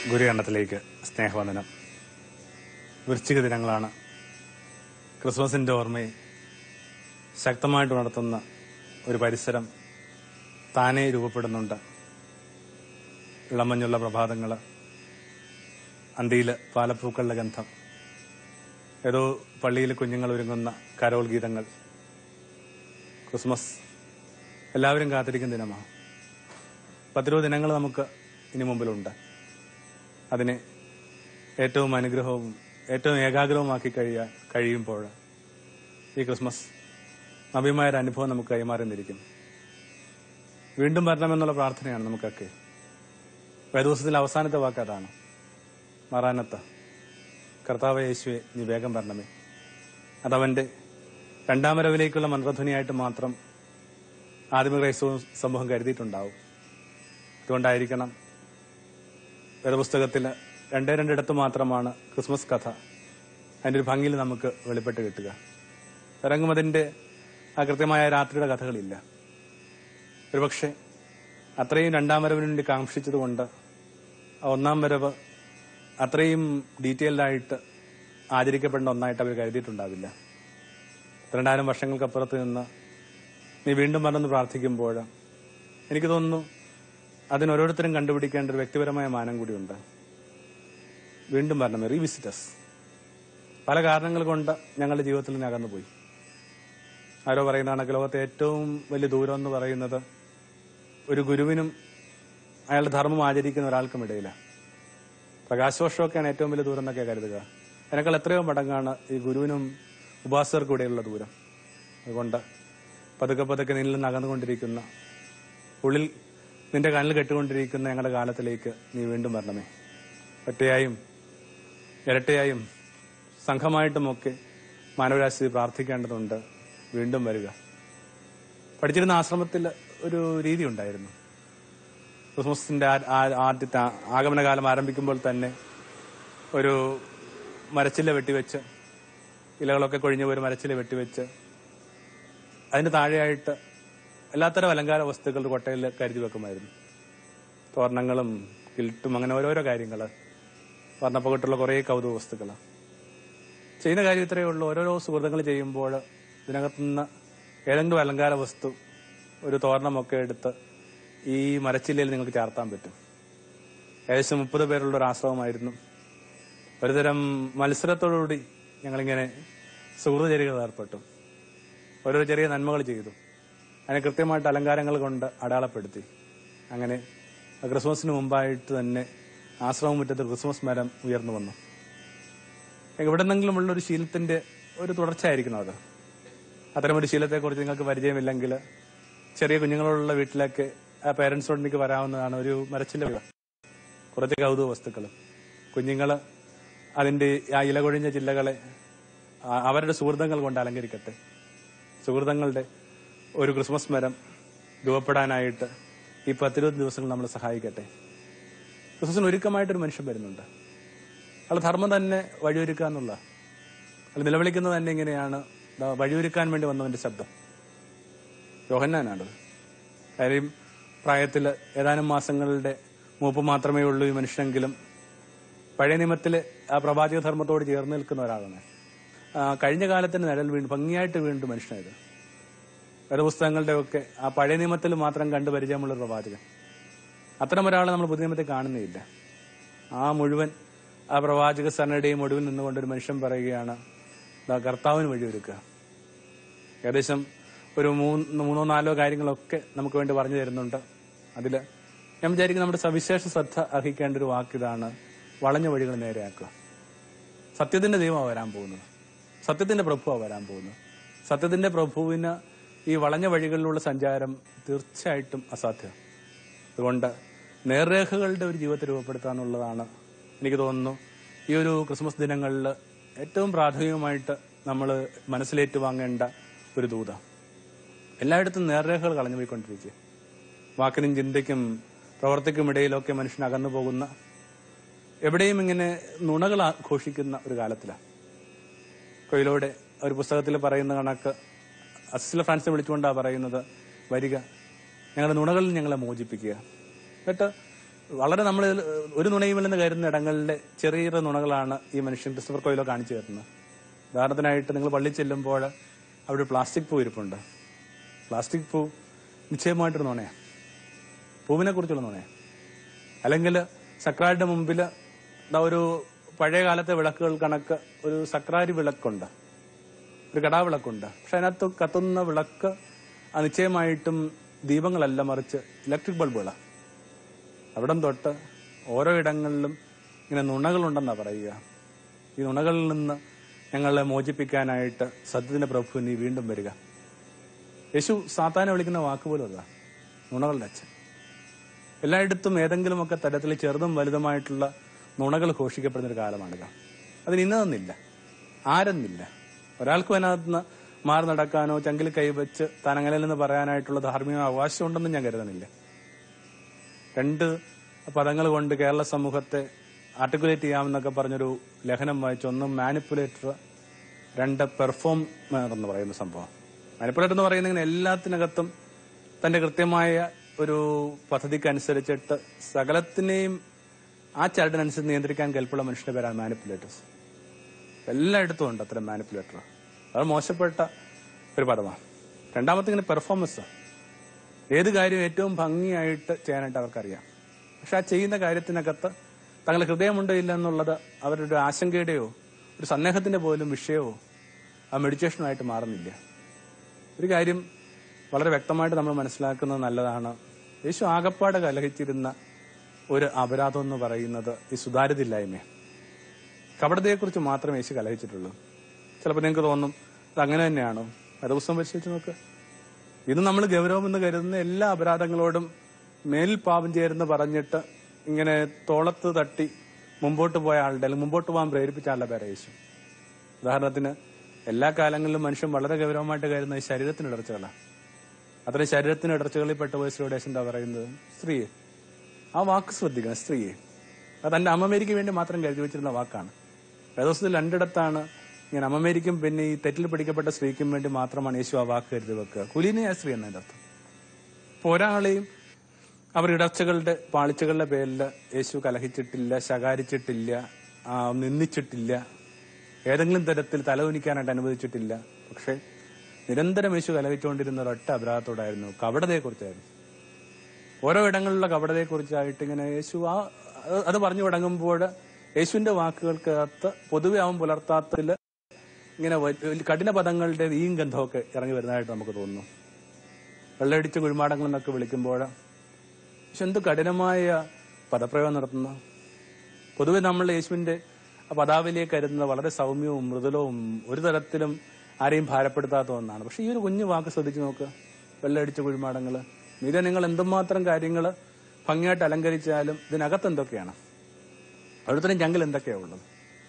ഗുരുകരണത്തിലേക്ക് സ്നേഹവന്ദനം വൃശ്ചിക ദിനങ്ങളാണ് ക്രിസ്മസിന്റെ ഓർമ്മയെ ശക്തമായിട്ട് ഉണർത്തുന്ന ഒരു പരിസരം താനേ രൂപപ്പെടുന്നുണ്ട് ഇളമഞ്ഞുള്ള പ്രഭാതങ്ങൾ അന്തിയിൽ പാലപ്പൂക്കളുടെ ഗന്ധം ഏതോ പള്ളിയിൽ കുഞ്ഞുങ്ങൾ ഒരുങ്ങുന്ന കരോൾ ഗീതങ്ങൾ ക്രിസ്മസ് എല്ലാവരും കാത്തിരിക്കുന്ന ദിനമാണ് പത്തിരുപത് ദിനങ്ങൾ നമുക്ക് ഇനി മുമ്പിലുണ്ട് അതിനെ ഏറ്റവും അനുഗ്രഹവും ഏറ്റവും ഏകാഗ്രവുമാക്കി കഴിയാൻ കഴിയുമ്പോൾ ഈ ക്രിസ്മസ് നവ്യമായ ഒരു അനുഭവം നമുക്ക് കൈമാറിന്നിരിക്കും വീണ്ടും വരണമെന്നുള്ള പ്രാർത്ഥനയാണ് നമുക്കൊക്കെ വേദോസത്തിലെ അവസാനത്തെ വാക്ക് അതാണ് മറാനത്ത് കർത്താവ് യേശുവെ നീ വേഗം വരണമേ അതവന്റെ രണ്ടാം വരവിലേക്കുള്ള മന്ത്രധ്വനിയായിട്ട് മാത്രം ആദിമ ക്രൈസ്തവ സമൂഹം കരുതിയിട്ടുണ്ടാവും അതുകൊണ്ടായിരിക്കണം വേദപുസ്തകത്തിൽ രണ്ടേ രണ്ടിടത്ത് മാത്രമാണ് ക്രിസ്മസ് കഥ അതിന്റെ ഒരു ഭംഗിയിൽ നമുക്ക് വെളിപ്പെട്ട് കിട്ടുക ഇറങ്ങുമതിന്റെ ആ കൃത്യമായ രാത്രിയുടെ കഥകളില്ല ഒരുപക്ഷെ അത്രയും രണ്ടാം വരവിന് വേണ്ടി കാക്ഷിച്ചതുകൊണ്ട് ആ ഒന്നാം വരവ് അത്രയും ഡീറ്റെയിൽഡ് ആയിട്ട് ആചരിക്കപ്പെടേണ്ട ഒന്നായിട്ട് അവർ കരുതിയിട്ടുണ്ടാവില്ല രണ്ടായിരം വർഷങ്ങൾക്കപ്പുറത്ത് നിന്ന് നീ വീണ്ടും വന്നെന്ന് പ്രാർത്ഥിക്കുമ്പോൾ എനിക്ക് തോന്നുന്നു അതിന് ഓരോരുത്തരും കണ്ടുപിടിക്കേണ്ട ഒരു വ്യക്തിപരമായ മാനം കൂടിയുണ്ട് വീണ്ടും വരണം റീവിസിറ്റസ് പല കാരണങ്ങൾ കൊണ്ട് ഞങ്ങളുടെ ജീവിതത്തിൽ നിന്ന് അകന്നുപോയി ആരോ പറയുന്ന കണക്ക് ലോകത്തെ ഏറ്റവും വലിയ ദൂരം എന്ന് പറയുന്നത് ഒരു ഗുരുവിനും അയാളുടെ ധർമ്മം ആചരിക്കുന്ന ഒരാൾക്കും ഇടയില്ല പ്രകാശവർഷമൊക്കെയാണ് ഏറ്റവും വലിയ ദൂരം എന്നൊക്കെ കരുതുക അതിനേക്കാൾ എത്രയോ മടങ്ങാണ് ഈ ഗുരുവിനും ഉപാസകർക്കും ഇടയിലുള്ള ദൂരം അതുകൊണ്ട് പതുക്കെ പതുക്കെ നിന്നിൽ നിന്ന് അകന്നുകൊണ്ടിരിക്കുന്ന ഉള്ളിൽ നിന്റെ കണ്ണിൽ കെട്ടുകൊണ്ടിരിക്കുന്ന ഞങ്ങളുടെ കാലത്തിലേക്ക് നീ വീണ്ടും വരണമേ ഒറ്റയായും ഇരട്ടയായും സംഘമായിട്ടുമൊക്കെ മാനവരാശി പ്രാർത്ഥിക്കേണ്ടതുണ്ട് വീണ്ടും വരിക പഠിച്ചിരുന്ന ആശ്രമത്തിൽ ഒരു രീതി ഉണ്ടായിരുന്നു ക്രിസ്മസിന്റെ ആ- ആ- ആദ്യത്തെ ആ- ആഗമനകാലം ആരംഭിക്കുമ്പോൾ തന്നെ ഒരു മരച്ചില്ല വെട്ടിവെച്ച് ഇലകളൊക്കെ കൊഴിഞ്ഞ ഒരു മരച്ചില്ല വെട്ടിവെച്ച് അതിന് താഴെയായിട്ട് എല്ലാത്തരം അലങ്കാര വസ്തുക്കൾ കൊട്ടയിൽ കരുതി വെക്കുമായിരുന്നു തോരണങ്ങളും കിൽട്ടും അങ്ങനെ ഓരോരോ കാര്യങ്ങൾ വർണ്ണപ്പകിട്ടുള്ള കുറേ കൗതുക വസ്തുക്കൾ ചെയ്യുന്ന കാര്യം ഇത്രയേ ഉള്ളൂ ഓരോരോ സുഹൃത്തുക്കൾ ചെയ്യുമ്പോൾ ഇതിനകത്തുനിന്ന് ഏതെങ്കിലും അലങ്കാര വസ്തു ഒരു തോരണമൊക്കെ എടുത്ത് ഈ മരച്ചില്ലയിൽ നിങ്ങൾക്ക് ചാർത്താൻ പറ്റും ഏകദേശം മുപ്പത് പേരുള്ള ഒരു ആശ്രമമായിരുന്നു ഒരുതരം മത്സരത്തോടുകൂടി ഞങ്ങളിങ്ങനെ സുഹൃത്ത് ചേരികൾ ഏർപ്പെട്ടു ഓരോ ചെറിയ നന്മകൾ ചെയ്തു അതിനെ കൃത്യമായിട്ട് അലങ്കാരങ്ങൾ കൊണ്ട് അടയാളപ്പെടുത്തി അങ്ങനെ ആ ക്രിസ്മസിന് മുമ്പായിട്ട് തന്നെ ആശ്രമ മുറ്റത്ത് ക്രിസ്മസ് മരം ഉയർന്നു വന്നു എവിടെ നിന്നെങ്കിലുമുള്ള ഒരു ശീലത്തിന്റെ ഒരു തുടർച്ചയായിരിക്കണം അത് അത്തരമൊരു ശീലത്തെക്കുറിച്ച് നിങ്ങൾക്ക് പരിചയമില്ലെങ്കിൽ ചെറിയ കുഞ്ഞുങ്ങളുള്ള വീട്ടിലേക്ക് ആ പേരൻസോട് എനിക്ക് വരാവുന്നതാണ് ഒരു മരച്ചില്ല വീട് കുറച്ച് കൗതുക വസ്തുക്കൾ കുഞ്ഞുങ്ങൾ അതിന്റെ ആ ഇല കൊഴിഞ്ഞ ജില്ലകളെ ആ- അവരുടെ സുഹൃതങ്ങൾ കൊണ്ട് അലങ്കരിക്കട്ടെ സുഹൃതങ്ങളുടെ ഒരു ക്രിസ്മസ് മരം രൂപപ്പെടാനായിട്ട് ഈ പത്തിരുപത് ദിവസങ്ങൾ നമ്മൾ സഹായിക്കട്ടെ ക്രിസ്മസിന് ഒരുക്കമായിട്ടൊരു മനുഷ്യൻ വരുന്നുണ്ട് അയാൾ ധർമ്മം തന്നെ വഴിയൊരുക്കുക എന്നുള്ള അയാൾ നിലവിളിക്കുന്നത് തന്നെ ഇങ്ങനെയാണ് ദാ വഴിയൊരുക്കാൻ വേണ്ടി വന്നവന്റെ ശബ്ദം യോഹന്നാനാണ് കാര്യം പ്രായത്തിൽ ഏതാനും മാസങ്ങളുടെ മൂപ്പ് മാത്രമേ ഉള്ളൂ ഈ മനുഷ്യനെങ്കിലും പഴയ നിയമത്തിലെ ആ പ്രവാചക ധർമ്മത്തോട് ചേർന്ന് നിൽക്കുന്ന ഒരാളാണ് ആ, കഴിഞ്ഞ കാലത്തിന് നിഴൽ വീണ്ടും ഭംഗിയായിട്ട് വീണ്ടും മനുഷ്യനായത് വേദപുസ്തകങ്ങളുടെ ഒക്കെ ആ പഴയ നിയമത്തിൽ മാത്രം കണ്ടു പരിചയമുള്ള ഒരു പ്രവാചകൻ അത്തരം ഒരാളെ നമ്മൾ പുതിയ നിയമത്തിൽ കാണുന്നേയില്ല ആ മുഴുവൻ ആ പ്രവാചക സരണയുടെയും ഒടുവിൽ നിന്നുകൊണ്ട് ഒരു മനുഷ്യൻ പറയുകയാണ് "ദാ കർത്താവിന് വഴിയൊരുക്കുക ഏകദേശം ഒരു മൂന്ന് മൂന്നോ നാലോ കാര്യങ്ങളൊക്കെ നമുക്ക് വേണ്ടി പറഞ്ഞു തരുന്നുണ്ട് അതിൽ ഞാൻ വിചാരിക്കും നമ്മുടെ സവിശേഷ ശ്രദ്ധ അർഹിക്കേണ്ട ഒരു വാക്കിതാണ് വളഞ്ഞ വഴികൾ നേരെയാക്കുക സത്യത്തിന്റെ ദൈവമാണ് വരാൻ പോകുന്നത് സത്യത്തിന്റെ പ്രഭുവാണ് വരാൻ പോകുന്നത് സത്യത്തിന്റെ പ്രഭുവിന് ഈ വളഞ്ഞ വഴികളിലുള്ള സഞ്ചാരം തീർച്ചയായിട്ടും അസാധ്യം അതുകൊണ്ട് നേർരേഖകളുടെ ഒരു ജീവിതത്തെ രൂപപ്പെടുത്തുക എന്നുള്ളതാണ് എനിക്ക് തോന്നുന്നു ഈ ഒരു ക്രിസ്മസ് ദിനങ്ങളിൽ ഏറ്റവും പ്രാഥമികമായിട്ട് നമ്മൾ മനസ്സിലേറ്റു വാങ്ങേണ്ട ഒരു ദൂത എല്ലായിടത്തും നേർരേഖകൾ കളഞ്ഞു പോയിക്കൊണ്ടിരിക്കുക വാക്കിനും ചിന്തയ്ക്കും പ്രവർത്തിക്കും ഇടയിലൊക്കെ മനുഷ്യൻ അകന്നു പോകുന്ന എവിടെയും ഇങ്ങനെ നുണകൾ ആഘോഷിക്കുന്ന ഒരു കാലത്തിലാണ് കൊയിലോടെ ഒരു പുസ്തകത്തിൽ പറയുന്ന കണക്ക് അസില ഫ്രാൻസിനെ വിളിച്ചുകൊണ്ടാണ് പറയുന്നത് വരിക ഞങ്ങളുടെ നുണകളിൽ ഞങ്ങളെ മോചിപ്പിക്കുക എന്നിട്ട് വളരെ നമ്മൾ ഒരു നുണയുമില്ലെന്ന് കരുതുന്ന ഇടങ്ങളിലെ ചെറിയ ചെറിയ നുണകളാണ് ഈ മനുഷ്യൻ ക്രിസ്റ്റഫർ കൊയിലോ കാണിച്ചു തരുന്നത് ഉദാഹരണത്തിനായിട്ട് നിങ്ങൾ പള്ളി ചെല്ലുമ്പോൾ അവിടെ ഒരു പ്ലാസ്റ്റിക് പൂ ഇരിപ്പുണ്ട് പ്ലാസ്റ്റിക് പൂ നിശ്ചയമായിട്ടൊരു നുണയാണ് പൂവിനെ കുറിച്ചുള്ള നുണയാണ് അല്ലെങ്കിൽ സക്രാരിയുടെ മുമ്പിൽ ദാ ഒരു പഴയ കാലത്തെ വിളക്കുകൾ കണക്ക് ഒരു സക്രാരി വിളക്കുണ്ട് ഒരു കടാവിളക്കുണ്ട് പക്ഷെ അതിനകത്ത് കത്തുന്ന വിളക്ക് ആ നിശ്ചയമായിട്ടും ദീപങ്ങളല്ല മറിച്ച് ഇലക്ട്രിക് ബൾബുകളാണ് അവിടം തൊട്ട് ഓരോ ഇടങ്ങളിലും ഇങ്ങനെ നുണകളുണ്ടെന്നാ പറയുക ഈ നുണകളിൽ നിന്ന് ഞങ്ങളെ മോചിപ്പിക്കാനായിട്ട് സത്യത്തിന്റെ പ്രഭു നീ വീണ്ടും വരിക യേശു സാത്താനെ വിളിക്കുന്ന വാക്കുപോലും അതാ നുണകളുടെ അച്ഛൻ എല്ലായിടത്തും ഏതെങ്കിലുമൊക്കെ തരത്തിൽ ചെറുതും വലുതുമായിട്ടുള്ള നുണകൾ ഘോഷിക്കപ്പെടുന്ന ഒരു കാലമാണിത് അതിന് ഇന്നതെന്നില്ല ആരെന്നില്ല ഒരാൾക്കും അതിനകത്ത് മാറി നടക്കാനോ ചങ്കിൽ കൈവച്ച് താൻ അങ്ങനെയല്ലെന്ന് പറയാനായിട്ടുള്ള ധാർമ്മിക അവകാശം ഉണ്ടെന്ന് ഞാൻ കരുതണില്ല രണ്ട് പദങ്ങൾ കൊണ്ട് കേരള സമൂഹത്തെ ആർട്ടിക്കുലേറ്റ് ചെയ്യാമെന്നൊക്കെ പറഞ്ഞൊരു ലേഖനം വായിച്ചു ഒന്ന് മാനിപ്പുലേറ്റർ രണ്ട് പെർഫോമർ എന്ന് പറയുന്ന സംഭവം മാനിപ്പുലേറ്റർ എന്ന് പറയുന്നത് ഇങ്ങനെ എല്ലാത്തിനകത്തും തന്റെ കൃത്യമായ ഒരു പദ്ധതിക്ക് അനുസരിച്ചിട്ട് സകലത്തിനെയും ആ ചരടിനനുസരിച്ച് നിയന്ത്രിക്കാൻ കെൽപ്പുള്ള മനുഷ്യന്റെ പേരാണ് മാനിപ്പുലേറ്റേഴ്സ് എല്ലായിടത്തും ഉണ്ട് അത്തരം മാനിപ്പുലേറ്റർ അത് മോശപ്പെട്ട ഒരു പദമാണ് രണ്ടാമത്തെ ഇങ്ങനെ പെർഫോമൻസ് ഏത് കാര്യം ഏറ്റവും ഭംഗിയായിട്ട് ചെയ്യാനായിട്ട് അവർക്കറിയാം പക്ഷെ ആ ചെയ്യുന്ന കാര്യത്തിനകത്ത് തങ്ങളുടെ ഹൃദയമുണ്ടോ ഇല്ല എന്നുള്ളത് അവരുടെ ഒരു ആശങ്കയുടെയോ ഒരു സന്ദേഹത്തിന്റെ പോലും വിഷയമോ ആ മെഡിറ്റേഷനുമായിട്ട് മാറുന്നില്ല ഒരു കാര്യം വളരെ വ്യക്തമായിട്ട് നമ്മൾ മനസ്സിലാക്കുന്നത് നല്ലതാണ് യേശു ആകപ്പാടെ കലഹിച്ചിരുന്ന ഒരു അപരാധം എന്ന് പറയുന്നത് ഈ സുതാര്യതയില്ലായ്മ കപടതയെക്കുറിച്ച് മാത്രമേ യേശു കലഹിച്ചിട്ടുള്ളൂ ചിലപ്പോൾ നിങ്ങൾക്ക് തോന്നും അത് അങ്ങനെ തന്നെയാണോ ദിവസം പരിശോധിച്ച് നോക്ക് ഇത് നമ്മൾ ഗൗരവമെന്ന് കരുതുന്ന എല്ലാ അപരാധങ്ങളോടും മേലിൽ പാപം ചേരുന്ന് പറഞ്ഞിട്ട് ഇങ്ങനെ തോളത്ത് തട്ടി മുമ്പോട്ട് പോയ ആളുടെ അല്ലെങ്കിൽ മുമ്പോട്ട് പോകാൻ പ്രേരിപ്പിച്ച ആളുടെ പേരെ യേശു ഉദാഹരണത്തിന് എല്ലാ കാലങ്ങളിലും മനുഷ്യൻ വളരെ ഗൗരവമായിട്ട് കരുതുന്ന ഈ ശരീരത്തിന് ഇടർച്ചകളാണ് അത്രയും ശരീരത്തിന് ഇടർച്ചകളിൽ പെട്ടുപോയ ശ്രീടേശ് എന്താ പറയുന്നത് സ്ത്രീയെ ആ വാക്ക് ശ്രദ്ധിക്കണം സ്ത്രീയെ അത് തന്റെ അമ്മമേരിക്ക് വേണ്ടി മാത്രം കരുതി വെച്ചിരുന്ന വാക്കാണ് വേദോസത്തിൽ രണ്ടിടത്താണ് ഇങ്ങനെ അമ്മമേരിക്കും പിന്നെ ഈ തെറ്റിൽ പിടിക്കപ്പെട്ട സ്ത്രീക്കും വേണ്ടി മാത്രമാണ് യേശു ആ വാക്ക് കരുതി വെക്കുക കുലീനയായ സ്ത്രീ എന്നതിന്റെ അർത്ഥം അപ്പൊ ഒരാളെയും അവർ ഇടർച്ചകളുടെ പാളിച്ചകളുടെ പേരിൽ യേശു കലഹിച്ചിട്ടില്ല ശകാരിച്ചിട്ടില്ല ആ, നിന്ദിച്ചിട്ടില്ല ഏതെങ്കിലും തരത്തിൽ തലകുനിക്കാനായിട്ട് അനുവദിച്ചിട്ടില്ല പക്ഷെ നിരന്തരം യേശു കലഹിച്ചുകൊണ്ടിരുന്ന ഒരൊറ്റ അപരാധത്തോടായിരുന്നു കപടതയെക്കുറിച്ചായിരുന്നു ഓരോ ഇടങ്ങളിലുള്ള കപടതയെക്കുറിച്ചായിട്ട് ഇങ്ങനെ യേശു ആ അത് അത് പറഞ്ഞു തുടങ്ങുമ്പോൾ യേശുവിന്റെ വാക്കുകൾക്കകത്ത് പൊതുവെ അവൻ പുലർത്താത്തതിൽ ഇങ്ങനെ വലിയ- കഠിന പദങ്ങളുടെ ഈയും ഗന്ധമൊക്കെ ഇറങ്ങി വരുന്നതായിട്ട് നമുക്ക് തോന്നുന്നു വെള്ളയടിച്ച കുഴിമാടങ്ങൾ എന്നൊക്കെ വിളിക്കുമ്പോൾ പക്ഷെ എന്ത് കഠിനമായ പദപ്രയോഗം നടത്തുന്നു പൊതുവെ നമ്മൾ യേശുവിന്റെ ആ പദാവലിയെ കരുതുന്നത് വളരെ സൗമ്യവും മൃദുലവും ഒരു തരത്തിലും ആരെയും ഭാരപ്പെടുത്താത്ത ഒന്നാണ് പക്ഷെ ഈ ഒരു കുഞ്ഞു വാക്ക് ശ്രദ്ധിച്ചു നോക്ക് വെള്ളയടിച്ച കുഴിമാടങ്ങള് മീതെ നിങ്ങൾ എന്തുമാത്രം കാര്യങ്ങൾ ഭംഗിയായിട്ട് അലങ്കരിച്ചാലും ഇതിനകത്ത് എന്തൊക്കെയാണ് ഓരോരുത്തരും ജംഗിൽ എന്തൊക്കെയാണ് ഉള്ളത്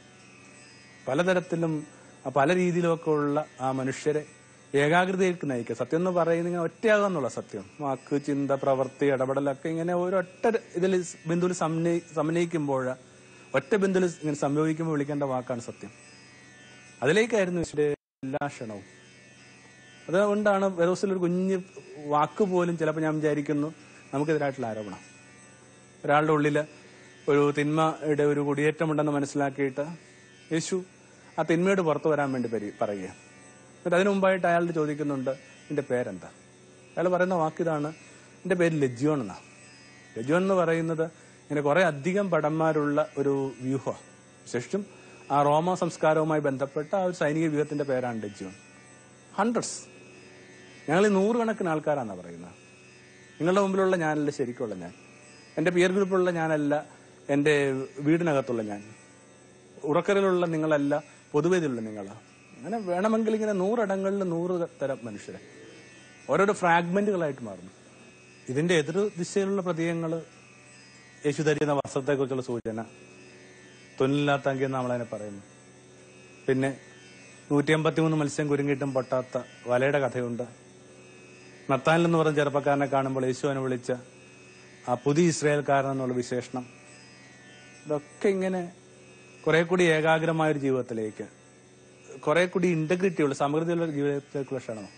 പലതരത്തിലും ആ പല രീതിയിലുമൊക്കെ ഉള്ള ആ മനുഷ്യരെ ഏകാഗ്രതയിലേക്ക് നയിക്കുക സത്യം എന്ന് പറയുന്നത് ഇങ്ങനെ ഒറ്റയാകുക എന്നുള്ള സത്യം വാക്ക് ചിന്ത പ്രവൃത്തി ഇടപെടലൊക്കെ ഇങ്ങനെ ഒരൊറ്റ ഇതിൽ ബിന്ദുവിൽ സമന്വയി സമന്വയിക്കുമ്പോൾ ഒറ്റ ബിന്ദുവിൽ ഇങ്ങനെ സംയോജിക്കുമ്പോൾ വിളിക്കേണ്ട വാക്കാണ് സത്യം അതിലേക്കായിരുന്നു യേശുവിന്റെ എല്ലാ ക്ഷണവും അതുകൊണ്ടാണ് വേദോസിൽ ഒരു കുഞ്ഞ് വാക്ക് പോലും ചിലപ്പോൾ ഞാൻ വിചാരിക്കുന്നു നമുക്കെതിരായിട്ടുള്ള ആരോപണം ഒരാളുടെ ഉള്ളിൽ ഒരു തിന്മയുടെ ഒരു കുടിയേറ്റമുണ്ടെന്ന് മനസ്സിലാക്കിയിട്ട് യേശു ആ തിന്മയോട് പുറത്തു വരാൻ വേണ്ടി പരി- പറയുക എന്നിട്ട് അതിനു മുമ്പായിട്ട് അയാൾ ചോദിക്കുന്നുണ്ട് നിന്റെ പേരെന്താ അയാൾ പറയുന്ന വാക്കിതാണ് എന്റെ പേര് ലജ്യോൺ എന്നാ ലജ്യോൺ എന്ന് പറയുന്നത് ഇങ്ങനെ കുറെ അധികം പടന്മാരുള്ള ഒരു വ്യൂഹ വിശേഷിച്ചും ആ റോമ സംസ്കാരവുമായി ബന്ധപ്പെട്ട ആ ഒരു സൈനിക വ്യൂഹത്തിന്റെ പേരാണ് ലജ്യോൺ ഹൺഡ്രഡ്സ് ഞങ്ങൾ ഈ നൂറുകണക്കിന് ആൾക്കാരാണ് പറയുന്നത് നിങ്ങളുടെ മുമ്പിലുള്ള ഞാനല്ല ശരിക്കുള്ള ഞാൻ എൻ്റെ പിയർ ഗ്രൂപ്പിലുള്ള ഞാനല്ല എൻ്റെ വീടിനകത്തുള്ള ഞാൻ ഉറക്കറിലുള്ള നിങ്ങളല്ല പൊതുവേദിയുള്ള നിങ്ങളാ അങ്ങനെ വേണമെങ്കിൽ ഇങ്ങനെ നൂറിടങ്ങളിൽ നൂറ് തരം മനുഷ്യരെ ഓരോരോ ഫ്രാഗ്മെന്റുകളായിട്ട് മാറുന്നു ഇതിന്റെ എതിർ ദിശയിലുള്ള പ്രതീകങ്ങൾ യേശു ധരിക്കുന്ന വസ്ത്രത്തെക്കുറിച്ചുള്ള സൂചന തൊന്നില്ലാത്ത അങ്കി എന്ന് നമ്മളതിനെ പറയുന്നു പിന്നെ നൂറ്റി അമ്പത്തിമൂന്ന് മത്സ്യം കുരുങ്ങിയിട്ടും പൊട്ടാത്ത വലയുടെ കഥയുണ്ട് നത്താനിൽ എന്ന് പറഞ്ഞ ചെറുപ്പക്കാരനെ കാണുമ്പോൾ യേശുവിനെ വിളിച്ച ആ പുതിയ ഇസ്രായേൽക്കാരൻ എന്നുള്ള വിശേഷണം ഇതൊക്കെ ഇങ്ങനെ കുറെ കൂടി ഏകാഗ്രമായ ഒരു ജീവിതത്തിലേക്ക് കുറെ കൂടി ഇന്റഗ്രിറ്റിയുള്ള സമൃദ്ധിയുള്ള ജീവിതത്തിലേക്കുള്ള ക്ഷണം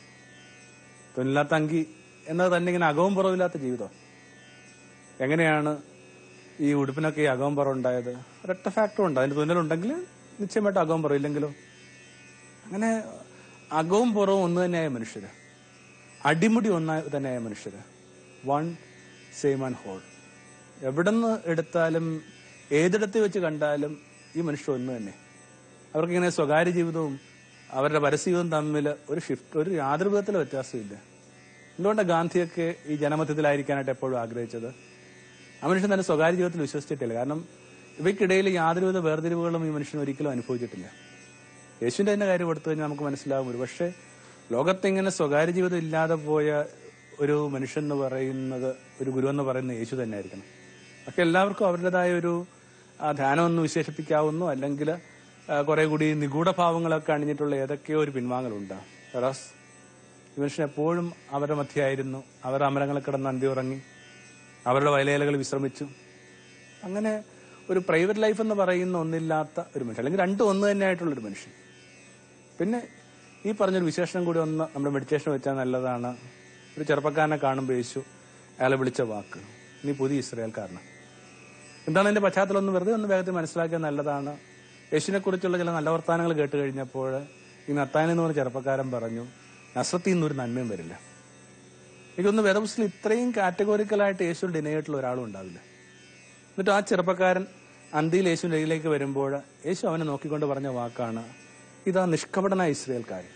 തൊന്നില്ലാത്ത അങ്കി എന്നത് തന്നെ ഇങ്ങനെ അകവും പുറവില്ലാത്ത ജീവിതം എങ്ങനെയാണ് ഈ ഉടുപ്പിനൊക്കെ ഈ അകവും പുറം ഉണ്ടായത് ഒരൊറ്റ ഫാക്ടർ ഉണ്ട് അതിന്റെ തുന്നലുണ്ടെങ്കിൽ നിശ്ചയമായിട്ട് അകവും പുറം ഇല്ലെങ്കിലോ അങ്ങനെ അകവും പുറവും ഒന്ന് തന്നെയായ മനുഷ്യര് അടിമുടി ഒന്നായി തന്നെയായ മനുഷ്യര് വൺ സെയിം ആൻഡ് ഹോൾ എവിടെന്ന് എടുത്താലും ഏതിടത്ത് വെച്ച് കണ്ടാലും ഈ മനുഷ്യർ ഒന്ന് തന്നെ അവർക്കിങ്ങനെ സ്വകാര്യ ജീവിതവും അവരുടെ പരസ്യവും തമ്മിൽ ഒരു ഷിഫ്റ്റ് ഒരു യാതൊരു വിധത്തിലും വ്യത്യാസമില്ല എന്തുകൊണ്ടാണ് ഗാന്ധിയൊക്കെ ഈ ജനമധ്യത്തിലായിരിക്കാനായിട്ട് എപ്പോഴും ആഗ്രഹിച്ചത് ആ മനുഷ്യൻ തന്നെ സ്വകാര്യ ജീവിതത്തിൽ വിശ്വസിച്ചിട്ടില്ല കാരണം ഇവയ്ക്കിടയിൽ യാതൊരുവിധ വേർതിരിവുകളും ഈ മനുഷ്യൻ ഒരിക്കലും അനുഭവിച്ചിട്ടില്ല യേശുവിന്റെ തന്നെ കാര്യം എടുത്തു കഴിഞ്ഞാൽ നമുക്ക് മനസ്സിലാവും ഒരു പക്ഷേ ലോകത്ത് ഇങ്ങനെ സ്വകാര്യ ജീവിതം ഇല്ലാതെ പോയ ഒരു മനുഷ്യൻ എന്ന് പറയുന്നത് ഒരു ഗുരു എന്ന് പറയുന്നത് യേശു തന്നെ ആയിരിക്കണം ഒക്കെ എല്ലാവർക്കും അവരുടേതായ ഒരു ആ, ധ്യാനം എന്ന് വിശേഷിപ്പിക്കാവുന്നു അല്ലെങ്കിൽ കുറെ കൂടി നിഗൂഢ ഭാവങ്ങളൊക്കെ അണിഞ്ഞിട്ടുള്ള ഏതൊക്കെയോ ഒരു പിൻവാങ്ങലുണ്ട് റസ് ഈ മനുഷ്യൻ എപ്പോഴും അവരുടെ മധ്യയായിരുന്നു അവരുടെ അമരങ്ങളിൽ കിടന്ന് അന്തി ഉറങ്ങി അവരുടെ വയലേലകൾ വിശ്രമിച്ചു അങ്ങനെ ഒരു പ്രൈവറ്റ് ലൈഫ് എന്ന് പറയുന്ന ഒന്നില്ലാത്ത ഒരു മനുഷ്യൻ അല്ലെങ്കിൽ രണ്ടും ഒന്ന് തന്നെയായിട്ടുള്ള ഒരു മനുഷ്യൻ പിന്നെ ഈ പറഞ്ഞൊരു വിശേഷണം കൂടി ഒന്ന് നമ്മുടെ മെഡിറ്റേഷൻ വെച്ചാൽ നല്ലതാണ് ഒരു ചെറുപ്പക്കാരനെ കാണുമ്പോൾ യേശു അയാളെ വിളിച്ച വാക്ക് നീ പുതിയ ഇസ്രായേൽക്കാരനാണ് എന്താണ് അതിന്റെ പശ്ചാത്തലം ഒന്ന് വെറുതെ ഒന്ന് വേഗത്തിൽ മനസ്സിലാക്കിയാൽ നല്ലതാണ് യേശുവിനെ കുറിച്ചുള്ള ചില നല്ല വർത്തമാനങ്ങൾ കേട്ട് കഴിഞ്ഞപ്പോൾ ഈ നത്താൻ എന്ന് പറഞ്ഞ ചെറുപ്പക്കാരൻ പറഞ്ഞു നസ്രത്തിൽ നിന്നൊരു നന്മയും വരില്ല എനിക്കൊന്ന് വേദപുസ്തകത്തിൽ ഇത്രയും കാറ്റഗോറിക്കലായിട്ട് യേശു ഡിനൈ ആയിട്ടുള്ള ഒരാളും ഉണ്ടാവില്ല എന്നിട്ട് ആ ചെറുപ്പക്കാരൻ അന്തിയിൽ യേശുവിന്റെ ഇടയിലേക്ക് വരുമ്പോൾ യേശു അവനെ നോക്കിക്കൊണ്ട് പറഞ്ഞ വാക്കാണ് ഇതാ നിഷ്കപടനായ ഇസ്രയേൽക്കാരൻ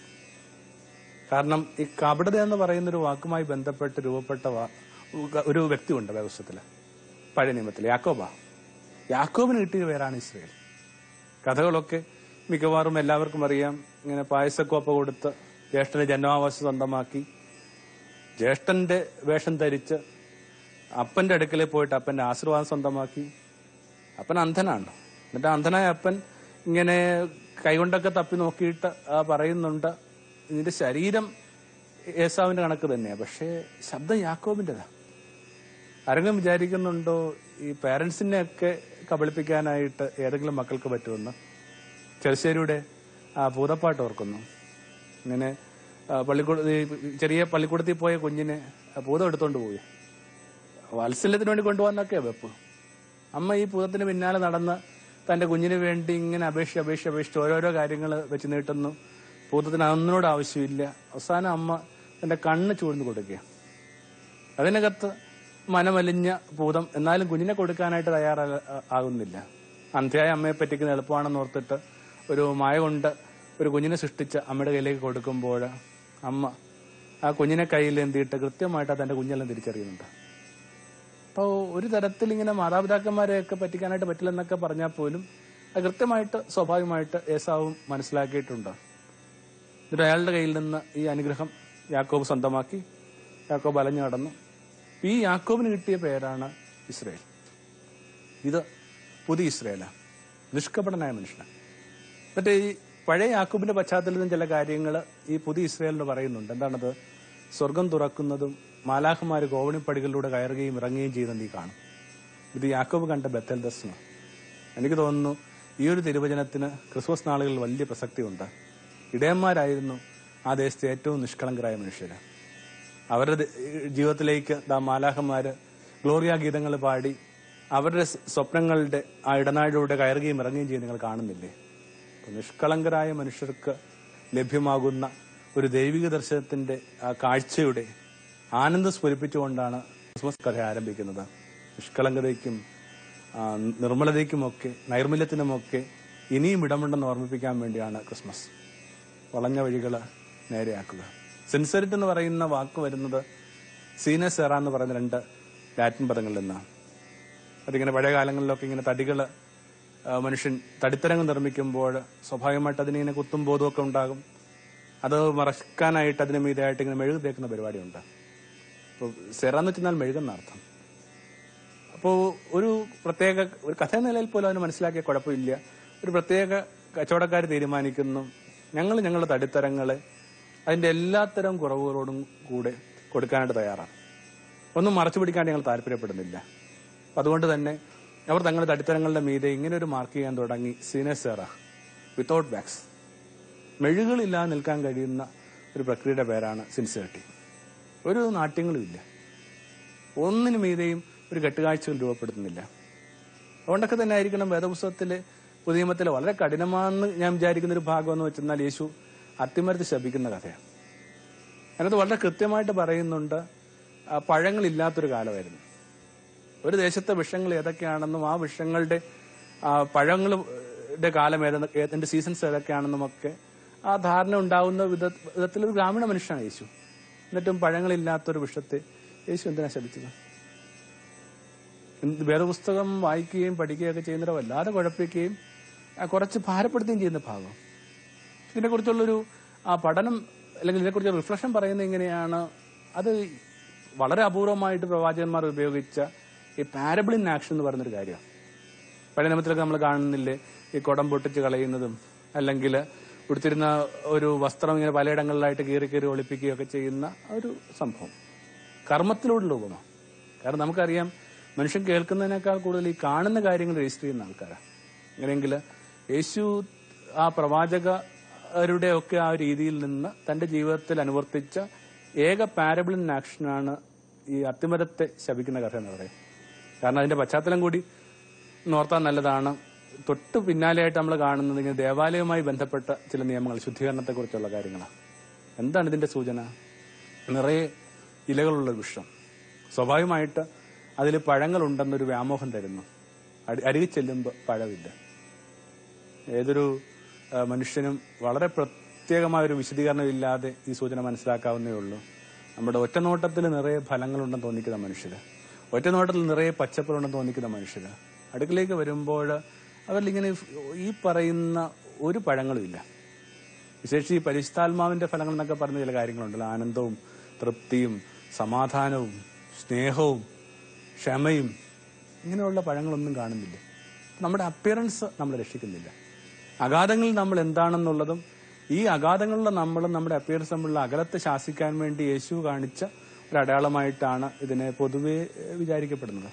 കാരണം ഈ കപടത എന്ന് പറയുന്ന ഒരു വാക്കുമായി ബന്ധപ്പെട്ട് രൂപപ്പെട്ട വാ- ഒരു വ്യക്തിയുണ്ട് വ്യവസ്ഥത്തില് പഴയ നിയമത്തിൽ യാക്കോബ യാക്കോബിന് കിട്ടിയ പേരാണ് ഇസ്രയേൽ കഥകളൊക്കെ മിക്കവാറും എല്ലാവർക്കും അറിയാം ഇങ്ങനെ പായസക്കോപ്പ കൊടുത്ത് ജ്യേഷ്ഠന്റെ ജന്മാവാസം സ്വന്തമാക്കി ജ്യേഷ്ഠന്റെ വേഷം ധരിച്ച് അപ്പന്റെ അടുക്കലേക്ക് പോയിട്ട് അപ്പന്റെ ആശീർവാദം സ്വന്തമാക്കി അപ്പൻ അന്ധനാണ് എന്നിട്ട് ആ അന്ധനായ അപ്പൻ ഇങ്ങനെ കൈകൊണ്ടൊക്കെ തപ്പി നോക്കിയിട്ട് ആ പറയുന്നുണ്ട് ഇതിന്റെ ശരീരം ഏസാവിന്റെ കണക്ക് തന്നെയാ പക്ഷേ ശബ്ദം യാക്കോബിന്റെതാ ആരെങ്കിലും വിചാരിക്കുന്നുണ്ടോ ഈ പാരന്റ്സിനെ ഒക്കെ കബളിപ്പിക്കാനായിട്ട് ഏതെങ്കിലും മക്കൾക്ക് പറ്റുമെന്ന് ചെറുശ്ശേരിയുടെ ആ ഭൂതപ്പാട്ട് ഓർക്കുന്നു ഇങ്ങനെ ആ, പള്ളിക്കൂട ഈ ചെറിയ പള്ളിക്കൂടത്തിൽ പോയ കുഞ്ഞിനെ ആ ഭൂതം എടുത്തോണ്ട് പോയി വാത്സല്യത്തിന് വേണ്ടി കൊണ്ടുപോകാന്നൊക്കെയാ വെപ്പ് അമ്മ ഈ ഭൂതത്തിന് പിന്നാലെ നടന്ന് തന്റെ കുഞ്ഞിന് വേണ്ടി ഇങ്ങനെ അപേക്ഷ അപേക്ഷ അപേക്ഷിച്ച് ഓരോരോ കാര്യങ്ങൾ വെച്ച് നീട്ടുന്നു ഭൂതത്തിന് അതൊന്നിനോട് ആവശ്യമില്ല അവസാനം അമ്മ തന്റെ കണ്ണ് ചൂഴ്ന്നു കൊടുക്കുക അതിനകത്ത് മനമലിഞ്ഞ ഭൂതം എന്നാലും കുഞ്ഞിനെ കൊടുക്കാനായിട്ട് തയ്യാറാ ആകുന്നില്ല അന്ധ്യായ അമ്മയെ പറ്റിക്കുന്ന എളുപ്പമാണെന്ന് ഓർത്തിട്ട് ഒരു മായ കൊണ്ട് ഒരു കുഞ്ഞിനെ സൃഷ്ടിച്ച് അമ്മയുടെ കയ്യിലേക്ക് കൊടുക്കുമ്പോൾ അമ്മ ആ കുഞ്ഞിനെ കയ്യിൽ എന്തിയിട്ട് കൃത്യമായിട്ട് തന്റെ കുഞ്ഞെല്ലാം തിരിച്ചറിയുന്നുണ്ട് അപ്പോൾ ഒരു തരത്തിൽ ഇങ്ങനെ മാതാപിതാക്കന്മാരെയൊക്കെ പറ്റിക്കാനായിട്ട് പറ്റില്ലെന്നൊക്കെ പറഞ്ഞാൽ പോലും അത് കൃത്യമായിട്ട് സ്വാഭാവികമായിട്ട് ഏസാവും മനസ്സിലാക്കിയിട്ടുണ്ട് എന്നിട്ട് അയാളുടെ കയ്യിൽ നിന്ന് ഈ അനുഗ്രഹം യാക്കോബ് സ്വന്തമാക്കി യാക്കോബ് അലഞ്ഞു നടന്നു ഈ യാക്കോബിന് കിട്ടിയ പേരാണ് ഇസ്രയേൽ ഇത് പുതിയ ഇസ്രയേലാണ് നിഷ്കപടനായ മനുഷ്യനാണ് എന്നിട്ട് ഈ പഴയ യാക്കൂബിന്റെ പശ്ചാത്തലത്തിൽ ചില കാര്യങ്ങൾ ഈ പുതിയ ഇസ്രയേലിന് പറയുന്നുണ്ട് എന്താണത് സ്വർഗം തുറക്കുന്നതും മാലാഖമാര് കോവണിപ്പടികളിലൂടെ കയറുകയും ഇറങ്ങുകയും ചെയ്യുന്നത് നീ കാണും ഇത് യാക്കോബ് കണ്ട ബത്തൽ ദർശനം എനിക്ക് തോന്നുന്നു ഈ ഒരു തിരുവചനത്തിന് ക്രിസ്മസ് നാളുകളിൽ വലിയ പ്രസക്തിയുണ്ട് ഇടയന്മാരായിരുന്നു ആ ദേശത്തെ ഏറ്റവും നിഷ്കളങ്കരായ മനുഷ്യര് അവരുടെ ദ- ജീവിതത്തിലേക്ക് ദാ മാലാഹന്മാര് ഗ്ലോറിയ ഗീതങ്ങൾ പാടി അവരുടെ സ് സ്വപ്നങ്ങളുടെ ആ ഇടനാഴിലൂടെ കയറുകയും ഇറങ്ങുകയും ചെയ്ത് നിങ്ങൾ കാണുന്നില്ലേ അപ്പൊ നിഷ്കളങ്കരായ മനുഷ്യർക്ക് ലഭ്യമാകുന്ന ഒരു ദൈവിക ദർശനത്തിന്റെ ആ കാഴ്ചയുടെ ആനന്ദം സ്ഫുരിപ്പിച്ചുകൊണ്ടാണ് ക്രിസ്മസ് കഥ ആരംഭിക്കുന്നത് നിഷ്കളങ്കതയ്ക്കും ആ, നിർമ്മലതയ്ക്കുമൊക്കെ നൈർമല്യത്തിനുമൊക്കെ ഇനിയും ഇടമുണ്ടെന്ന് ഓർമ്മിപ്പിക്കാൻ വേണ്ടിയാണ് ക്രിസ്മസ് വളഞ്ഞ വഴികൾ നേരെയാക്കുക സിൻസെറിറ്റ് എന്ന് പറയുന്ന വാക്ക് വരുന്നത് സീനസെറ എന്ന് പറയുന്ന രണ്ട് ലാറ്റിൻ പദങ്ങളിൽ നിന്നാണ് അതിങ്ങനെ പഴയ കാലങ്ങളിലൊക്കെ ഇങ്ങനെ തടികള് ആ, മനുഷ്യൻ തടിത്തരങ്ങൾ നിർമ്മിക്കുമ്പോൾ സ്വാഭാവികമായിട്ട് അതിനിങ്ങനെ കുത്തും ബോധവും ഒക്കെ ഉണ്ടാകും അത് മറക്കാനായിട്ട് അതിന് മീതായിട്ട് ഇങ്ങനെ മെഴുക് തേക്കുന്ന പരിപാടിയുണ്ട് അപ്പോൾ സെറ എന്ന് വെച്ചാൽ മെഴുകുന്ന അർത്ഥം അപ്പോൾ ഒരു പ്രത്യേക ഒരു കഥ എന്ന നിലയിൽ പോലും അതിന് മനസ്സിലാക്കിയ കുഴപ്പമില്ല ഒരു പ്രത്യേക കച്ചവടക്കാർ തീരുമാനിക്കുന്നു ഞങ്ങൾ ഞങ്ങളുടെ തടിത്തരങ്ങളെ അതിന്റെ എല്ലാത്തരം കുറവുകളോടും കൂടെ കൊടുക്കാനായിട്ട് തയ്യാറാണ് ഒന്നും മറച്ചു പിടിക്കാൻ ഞങ്ങൾ താല്പര്യപ്പെടുന്നില്ല അപ്പൊ അതുകൊണ്ട് തന്നെ അവർ തങ്ങളുടെ തടിത്തരങ്ങളുടെ മീതെ ഇങ്ങനെ ഒരു മാർക്ക് ചെയ്യാൻ തുടങ്ങി സീനസേറ വിത്തൗട്ട് വാക്സ് മെഴുകളില്ലാതെ നിൽക്കാൻ കഴിയുന്ന ഒരു പ്രക്രിയയുടെ പേരാണ് സിൻസിയറിറ്റി ഒരു നാട്യങ്ങളുമില്ല ഒന്നിനു മീതെയും ഒരു കെട്ടുകാഴ്ചകൾ രൂപപ്പെടുത്തുന്നില്ല അതുകൊണ്ടൊക്കെ തന്നെ ആയിരിക്കണം വേദപുസ്തകത്തിലെ പുതിയ നിയമത്തിലെ വളരെ കഠിനമാണെന്ന് ഞാൻ വിചാരിക്കുന്ന ഒരു ഭാഗം എന്ന് വെച്ചെന്നാൽ യേശു അത്തിമരത്ത് ശപിക്കുന്ന കഥയാണ് അതിനകത്ത് വളരെ കൃത്യമായിട്ട് പറയുന്നുണ്ട് ആ, പഴങ്ങളില്ലാത്തൊരു കാലമായിരുന്നു ഒരു ദേശത്തെ വിഷങ്ങൾ ഏതൊക്കെയാണെന്നും ആ വിഷങ്ങളുടെ പഴങ്ങളുടെ കാലം ഏതെന്ന് ഏതിന്റെ സീസൺസ് ഏതൊക്കെയാണെന്നും ഒക്കെ ആ ധാരണ ഉണ്ടാവുന്ന വിധ വിധത്തിൽ ഒരു ഗ്രാമീണ മനുഷ്യനാണ് യേശു എന്നിട്ടും പഴങ്ങളില്ലാത്തൊരു വിഷത്തെ യേശു എന്തിനാ ശപിച്ചത് എന്ത് വേദപുസ്തകം വായിക്കുകയും പഠിക്കുകയും ഒക്കെ ചെയ്യുന്നവരെ വല്ലാതെ കുഴപ്പിക്കുകയും ആ, കുറച്ച് ഭാരപ്പെടുത്തുകയും ചെയ്യുന്ന ഭാഗം ഇതിനെക്കുറിച്ചുള്ളൊരു ആ പഠനം അല്ലെങ്കിൽ ഇതിനെക്കുറിച്ച് റിഫ്ലക്ഷൻ പറയുന്നത് എങ്ങനെയാണ് അത് വളരെ അപൂർവമായിട്ട് പ്രവാചകന്മാർ ഉപയോഗിച്ച ഈ പാരബിൾ ഇൻ ആക്ഷൻ എന്ന് പറയുന്നൊരു കാര്യമാണ് പഴയ നിയമത്തിലൊക്കെ നമ്മൾ കാണുന്നില്ലേ ഈ കുടം പൊട്ടിച്ച് കളയുന്നതും അല്ലെങ്കിൽ ഉടുത്തിരുന്ന ഒരു വസ്ത്രം ഇങ്ങനെ പലയിടങ്ങളിലായിട്ട് കീറി കീറി ഒളിപ്പിക്കുകയൊക്കെ ചെയ്യുന്ന ഒരു സംഭവം കർമ്മത്തിലൂടെയുള്ള ഉപമ കാരണം നമുക്കറിയാം മനുഷ്യൻ കേൾക്കുന്നതിനേക്കാൾ കൂടുതൽ ഈ കാണുന്ന കാര്യങ്ങൾ രജിസ്റ്റർ ചെയ്യുന്ന ആൾക്കാരാണ് അങ്ങനെയെങ്കിൽ യേശു ആ പ്രവാചകരുടെ ഒക്കെ ആ രീതിയിൽ നിന്ന് തന്റെ ജീവിതത്തിൽ അനുവർത്തിച്ച ഏക പാരബിൾ ഇൻ ആക്ഷനാണ് ഈ അത്തിമരത്തെ ശപിക്കുന്ന കഥ എന്ന് പറയും കാരണം അതിന്റെ പശ്ചാത്തലം കൂടി നോർത്താൻ നല്ലതാണ് തൊട്ട് പിന്നാലെയായിട്ട് നമ്മൾ കാണുന്നത് ഇങ്ങനെ ദേവാലയവുമായി ബന്ധപ്പെട്ട ചില നിയമങ്ങൾ ശുദ്ധീകരണത്തെക്കുറിച്ചുള്ള കാര്യങ്ങളാണ് എന്താണ് ഇതിന്റെ സൂചന നിറയെ ഇലകളുള്ള വൃക്ഷം സ്വാഭാവികമായിട്ട് അതിൽ പഴങ്ങളുണ്ടെന്നൊരു വ്യാമോഹം തരുന്നു അടി- അരികിൽ ചെല്ലുമ്പോൾ പഴമില്ല ഏതൊരു ആ, മനുഷ്യനും വളരെ പ്രത്യേകമായ ഒരു വിശദീകരണം ഇല്ലാതെ ഈ സൂചന മനസ്സിലാക്കാവുന്നേ ഉള്ളൂ നമ്മുടെ ഒറ്റനോട്ടത്തിൽ നിറയെ ഫലങ്ങളുണ്ടെന്ന് തോന്നിക്കുന്ന മനുഷ്യര് ഒറ്റനോട്ടത്തിൽ നിറയെ പച്ചപ്പുകളുണ്ടെന്ന് തോന്നിക്കുന്ന മനുഷ്യര് അടുക്കിലേക്ക് വരുമ്പോൾ അവരിലിങ്ങനെ ഈ പറയുന്ന ഒരു പഴങ്ങളുമില്ല വിശേഷിച്ച് ഈ പരിശുദ്ധാത്മാവിന്റെ ഫലങ്ങൾ എന്നൊക്കെ പറഞ്ഞ ചില കാര്യങ്ങളുണ്ടല്ലോ ആനന്ദവും തൃപ്തിയും സമാധാനവും സ്നേഹവും ക്ഷമയും ഇങ്ങനെയുള്ള പഴങ്ങളൊന്നും കാണുന്നില്ല നമ്മുടെ അപ്പിയറൻസ് നമ്മളെ രക്ഷിക്കുന്നില്ല അഗാധങ്ങളിൽ നമ്മൾ എന്താണെന്നുള്ളതും ഈ അഗാധങ്ങളിലെ നമ്മളും നമ്മുടെ അപ്പിയറൻസ് തമ്മിലുള്ള അകലത്തെ ശാസിക്കാൻ വേണ്ടി യേശു കാണിച്ച ഒരു അടയാളമായിട്ടാണ് ഇതിനെ പൊതുവെ ഏഹ്, വിചാരിക്കപ്പെടുന്നത്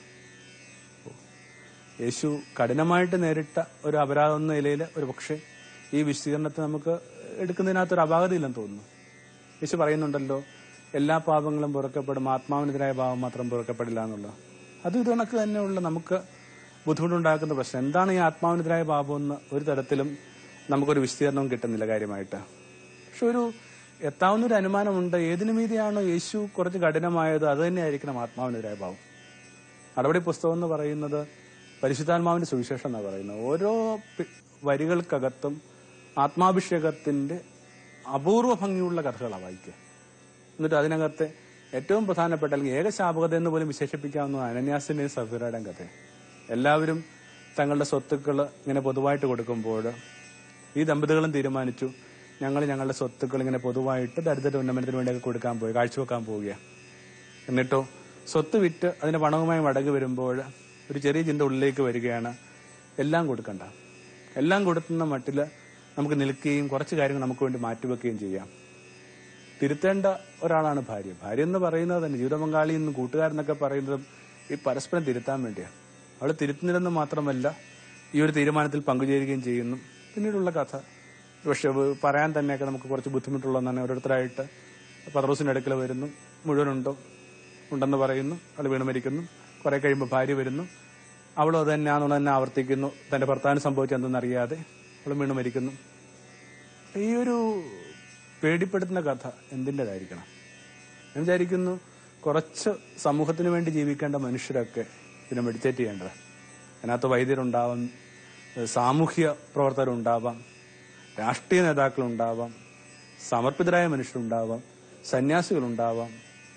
യേശു കഠിനമായിട്ട് നേരിട്ട ഒരു അപരാധം എന്ന നിലയിൽ ഒരു പക്ഷേ ഈ വിശദീകരണത്തെ നമുക്ക് എടുക്കുന്നതിനകത്ത് ഒരു അപാകതയില്ലെന്ന് തോന്നുന്നു യേശു പറയുന്നുണ്ടല്ലോ എല്ലാ പാപങ്ങളും പൊറുക്കപ്പെടും ആത്മാവിനെതിരായ പാപം മാത്രം പൊറുക്കപ്പെടില്ല എന്നുള്ളത് അത് ഇത് കണക്ക് തന്നെയുള്ള നമുക്ക് ബുദ്ധിമുട്ടുണ്ടാക്കുന്ന പ്രശ്നം എന്താണ് ഈ ആത്മാവിനെതിരായ പാപം എന്ന് ഒരു തരത്തിലും നമുക്കൊരു വിശദീകരണവും കിട്ടുന്നില്ല കാര്യമായിട്ട് പക്ഷെ ഒരു എത്താവുന്ന ഒരു അനുമാനമുണ്ട് ഏതിനു മീതിയാണോ യേശു കുറച്ച് കഠിനമായത് അത് തന്നെയായിരിക്കണം ആത്മാവിനെതിരായ പാവം നടപടി പുസ്തകം എന്ന് പറയുന്നത് പരിശുദ്ധാത്മാവിന്റെ സുവിശേഷം എന്നാണ് പറയുന്നത് ഓരോ പി- വരികൾക്കകത്തും ആത്മാഭിഷേകത്തിന്റെ അപൂർവ ഭംഗിയുള്ള കഥകളാണ് വായിക്കുക എന്നിട്ട് അതിനകത്തെ ഏറ്റവും പ്രധാനപ്പെട്ട അല്ലെങ്കിൽ ഏകശാപകത എന്ന് പോലും വിശേഷിപ്പിക്കാവുന്ന അനന്യാസിന്റെയും സഫീറയുടെയും കഥ എല്ലാവരും തങ്ങളുടെ സ്വത്തുക്കൾ ഇങ്ങനെ പൊതുവായിട്ട് കൊടുക്കുമ്പോൾ ഈ ദമ്പതികളും തീരുമാനിച്ചു ഞങ്ങൾ ഞങ്ങളുടെ സ്വത്തുക്കൾ ഇങ്ങനെ പൊതുവായിട്ട് ദരിദ്ര ഉന്നമനത്തിന് വേണ്ടിയൊക്കെ കൊടുക്കാൻ പോയി കാഴ്ചവെക്കാൻ പോവുകയാണ് എന്നിട്ടോ സ്വത്ത് വിറ്റ് അതിന്റെ പണവുമായി മടങ്ങി വരുമ്പോൾ ഒരു ചെറിയ ചിന്ത ഉള്ളിലേക്ക് വരികയാണ് എല്ലാം കൊടുക്കണ്ട എല്ലാം കൊടുക്കുന്ന മട്ടില് നമുക്ക് നിൽക്കുകയും കുറച്ച് കാര്യങ്ങൾ നമുക്ക് വേണ്ടി മാറ്റിവെക്കുകയും ചെയ്യാം തിരുത്തേണ്ട ഒരാളാണ് ഭാര്യ ഭാര്യ എന്ന് പറയുന്നത് തന്നെ ജീവിത പങ്കാളി എന്നും കൂട്ടുകാരെന്നൊക്കെ പറയുന്നതും ഈ പരസ്പരം തിരുത്താൻ വേണ്ടിയാണ് അവൾ തിരുത്തുന്നില്ലെന്ന് മാത്രമല്ല ഈ ഒരു തീരുമാനത്തിൽ പങ്കുചേരുകയും ചെയ്യുന്നു പിന്നീടുള്ള കഥ പക്ഷെ പറയാൻ തന്നെയൊക്കെ നമുക്ക് കുറച്ച് ബുദ്ധിമുട്ടുള്ളതെന്നാണ് ഓരോരുത്തരായിട്ട് പത്രോസിന്റെ അടുക്കൽ വരുന്നു മുഴുവനുണ്ടോ ഉണ്ടെന്ന് പറയുന്നു അവൾ വീണ് മരിക്കുന്നു കുറെ കഴിയുമ്പോൾ ഭാര്യ വരുന്നു അവളും അത് തന്നെയാണെന്ന് തന്നെ ആവർത്തിക്കുന്നു തന്റെ ഭർത്താവിന് സംഭവിച്ചെന്തെന്നറിയാതെ അവൾ വീണ് മരിക്കുന്നു ഈ ഒരു പേടിപ്പെടുത്തുന്ന കഥ എന്തിൻ്റെതായിരിക്കണം ഞാൻ വിചാരിക്കുന്നു കുറച്ച് സമൂഹത്തിന് വേണ്ടി ജീവിക്കേണ്ട മനുഷ്യരൊക്കെ ഇതിനെ മെഡിറ്റേറ്റ് ചെയ്യേണ്ടത് അതിനകത്ത് വൈദ്യരുണ്ടാവാം ഏഹ് സാമൂഹ്യ പ്രവർത്തകരുണ്ടാവാം രാഷ്ട്രീയ നേതാക്കളുണ്ടാവാം സമർപ്പിതരായ മനുഷ്യരുണ്ടാവാം സന്യാസികളുണ്ടാവാം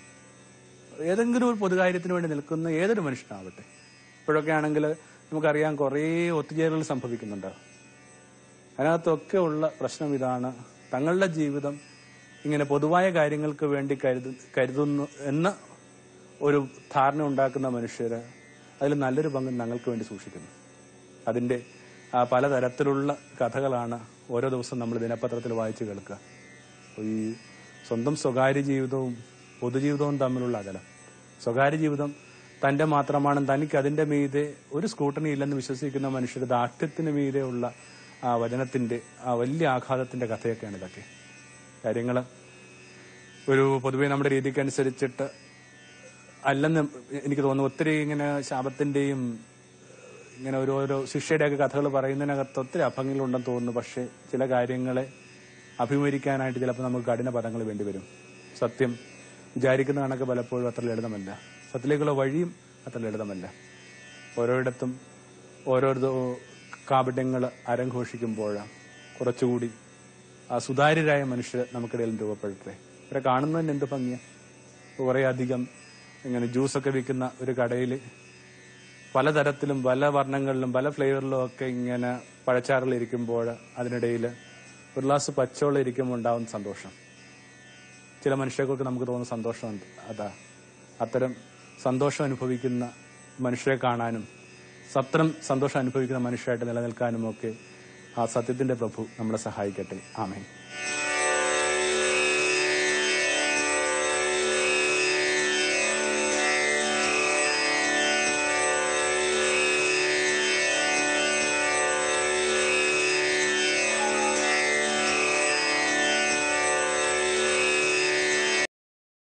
ഏതെങ്കിലും ഒരു പൊതുകാര്യത്തിന് വേണ്ടി നിൽക്കുന്ന ഏതൊരു മനുഷ്യനാവട്ടെ ഇപ്പോഴൊക്കെ ആണെങ്കിൽ നമുക്കറിയാം കുറേ ഒത്തുചേരലുകൾ സംഭവിക്കുന്നുണ്ട് അതിനകത്തൊക്കെ ഉള്ള പ്രശ്നം ഇതാണ് തങ്ങളുടെ ജീവിതം ഇങ്ങനെ പൊതുവായ കാര്യങ്ങൾക്ക് വേണ്ടി കരുതു കരുതുന്നു എന്ന ഒരു ധാരണ ഉണ്ടാക്കുന്ന മനുഷ്യര് അതിൽ നല്ലൊരു പങ്ക് ഞങ്ങൾക്ക് വേണ്ടി സൂക്ഷിക്കുന്നു അതിന്റെ ആ പലതരത്തിലുള്ള കഥകളാണ് ഓരോ ദിവസം നമ്മൾ ദിനപത്രത്തിൽ വായിച്ചു കേൾക്കുക ഈ സ്വന്തം സ്വകാര്യ ജീവിതവും പൊതുജീവിതവും തമ്മിലുള്ള അകലം സ്വകാര്യ ജീവിതം തന്റെ മാത്രമാണ് തനിക്ക് അതിന്റെ മീതെ ഒരു സ്കൂട്ടണി ഇല്ലെന്ന് വിശ്വസിക്കുന്ന മനുഷ്യർ ദാഷ്ട്യത്തിന് മീതെ ഉള്ള ആ വചനത്തിന്റെ ആ വലിയ ആഘാതത്തിന്റെ കഥയൊക്കെയാണ് ഇതൊക്കെ കാര്യങ്ങൾ ഒരു പൊതുവെ നമ്മുടെ രീതിക്ക് അനുസരിച്ചിട്ട് അല്ലെന്ന് എനിക്ക് തോന്നുന്നു ഒത്തിരി ഇങ്ങനെ ശാപത്തിന്റെയും ഇങ്ങനെ ഓരോരോ ശിക്ഷയുടെയൊക്കെ കഥകൾ പറയുന്നതിനകത്ത് ഒത്തിരി അഭംഗികളുണ്ടെന്ന് തോന്നുന്നു പക്ഷേ ചില കാര്യങ്ങളെ അഭിമുഖീകരിക്കാനായിട്ട് ചിലപ്പോൾ നമുക്ക് കഠിന പദങ്ങൾ വേണ്ടിവരും സത്യം വിചാരിക്കുന്ന കണക്ക് പലപ്പോഴും അത്ര ലളിതമല്ല സത്യത്തിലേക്കുള്ള വഴിയും അത്ര ലളിതമല്ല ഓരോയിടത്തും ഓരോരോ കാപട്യങ്ങൾ അരഘോഷിക്കുമ്പോഴാണ് കുറച്ചുകൂടി ആ സുതാര്യരായ മനുഷ്യർ നമുക്കിടയിൽ രൂപപ്പെടട്ടെ ഇവരെ കാണുന്നതിന് എന്ത് ഭംഗിയാ കുറേ അധികം ഇങ്ങനെ ജ്യൂസൊക്കെ വിൽക്കുന്ന ഒരു കടയിൽ പലതരത്തിലും പല വർണ്ണങ്ങളിലും പല ഫ്ലേവറിലും ഒക്കെ ഇങ്ങനെ പഴച്ചാറുകൾ ഇരിക്കുമ്പോൾ അതിനിടയിൽ ഒരു ഗ്ലാസ് പച്ചവെള്ളം ഇരിക്കുമ്പോൾ ഉണ്ടാവുന്ന സന്തോഷം ചില മനുഷ്യർക്ക് നമുക്ക് തോന്നുന്ന സന്തോഷം അതാ അത്തരം സന്തോഷം അനുഭവിക്കുന്ന മനുഷ്യരെ കാണാനും സത്രം സന്തോഷം അനുഭവിക്കുന്ന മനുഷ്യരായിട്ട് നിലനിൽക്കാനും ഒക്കെ ആ സത്യത്തിന്റെ പ്രഭു നമ്മളെ സഹായിക്കട്ടെ ആമേൻ